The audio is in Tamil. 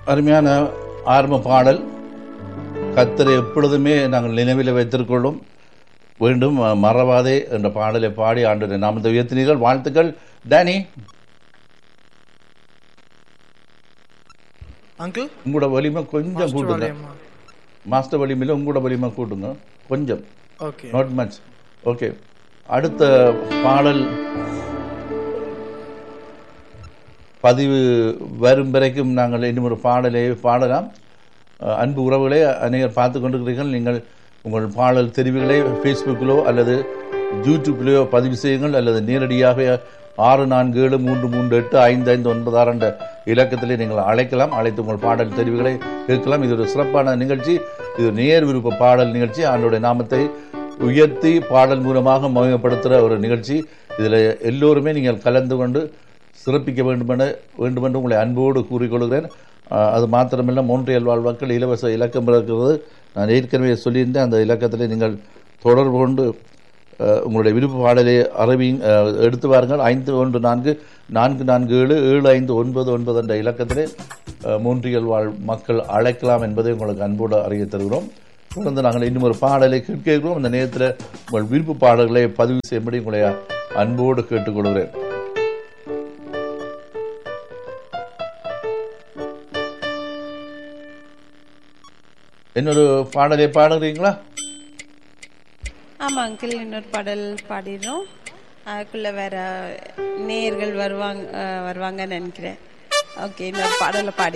அருமையான ஆரம்ப பாடல் கத்தரை எப்பொழுதுமே நாங்கள் நினைவில் வைத்திருக்கொள்ளும் வேண்டும் அஹ், மறவாதே என்ற பாடலை பாடி ஆண்டு நாமத்தை உயர்த்தினீர்கள் வாழ்த்துக்கள் டேனி அங்கிள் உங்களோட வலிமை கொஞ்சம் கூட்டுங்க மாஸ்டர் வலிமையில் உங்களோட வலிமை கூட்டுங்க கொஞ்சம் ஓகே நாட் மச் ஓகே அடுத்த பாடல் பதிவு வரும் வரைக்கும் நாங்கள் இன்னும் ஒரு பாடலை பாடலாம் அஹ், அன்பு உறவுகளே அநேகர் பார்த்து கொண்டிருக்கிறீர்கள் நீங்கள் உங்கள் பாடல் தெரிவுகளை ஃபேஸ்புக்கிலோ அல்லது யூடியூப்லேயோ பதிவு செய்யுங்கள் அல்லது நேரடியாக ஆறு நான்கு ஏழு மூன்று மூன்று எட்டு ஐந்து ஐந்து ஒன்பது ஆறு என்ற இலக்கத்திலே நீங்கள் அழைக்கலாம் அழைத்து உங்கள் பாடல் தெரிவுகளை கேட்கலாம் இது ஒரு சிறப்பான நிகழ்ச்சி இது நேர் விருப்ப பாடல் நிகழ்ச்சி ஆண்டோடைய நாமத்தை உயர்த்தி பாடல் மூலமாக மகிமைப்படுத்துகிற ஒரு நிகழ்ச்சி இதில் எல்லோருமே நீங்கள் கலந்து கொண்டு சிறப்பிக்க வேண்டுமென வேண்டுமென்று உங்களை அன்போடு கூறிக்கொள்கிறேன் அஹ், அது மாத்திரமல்ல மோன்றியல் வாழ் மக்கள் இலவச இலக்கம் இருக்கிறது நான் ஏற்கனவே சொல்லியிருந்தேன் அந்த இலக்கத்தில் நீங்கள் தொடர்பு கொண்டு அஹ், உங்களுடைய விருப்ப பாடலை அறிவி அஹ், எடுத்து வாருங்கள் ஐந்து ஒன்று நான்கு நான்கு நான்கு ஏழு ஏழு ஐந்து ஒன்பது ஒன்பது என்ற இலக்கத்திலே அஹ், மூன்றியல் வாழ் மக்கள் அழைக்கலாம் என்பதை உங்களுக்கு அன்போடு அறிய தருகிறோம் தொடர்ந்து நாங்கள் இன்னும் ஒரு பாடலை கேட்க இருக்கிறோம் அந்த நேரத்தில் உங்கள் விருப்ப பாடல்களை பதிவு செய்யும்படி உங்களை அன்போடு கேட்டுக்கொள்கிறேன் இன்னொரு பாடலை பாடுறீங்களா ஆமா அங்கிள் இன்னொரு பாடல் பாடிடுறோம் அதுக்குள்ள வேற நேயர்கள் வருவாங்க அஹ், வருவாங்கன்னு நினைக்கிறேன் ஓகே இன்னொரு பாடலை பாடி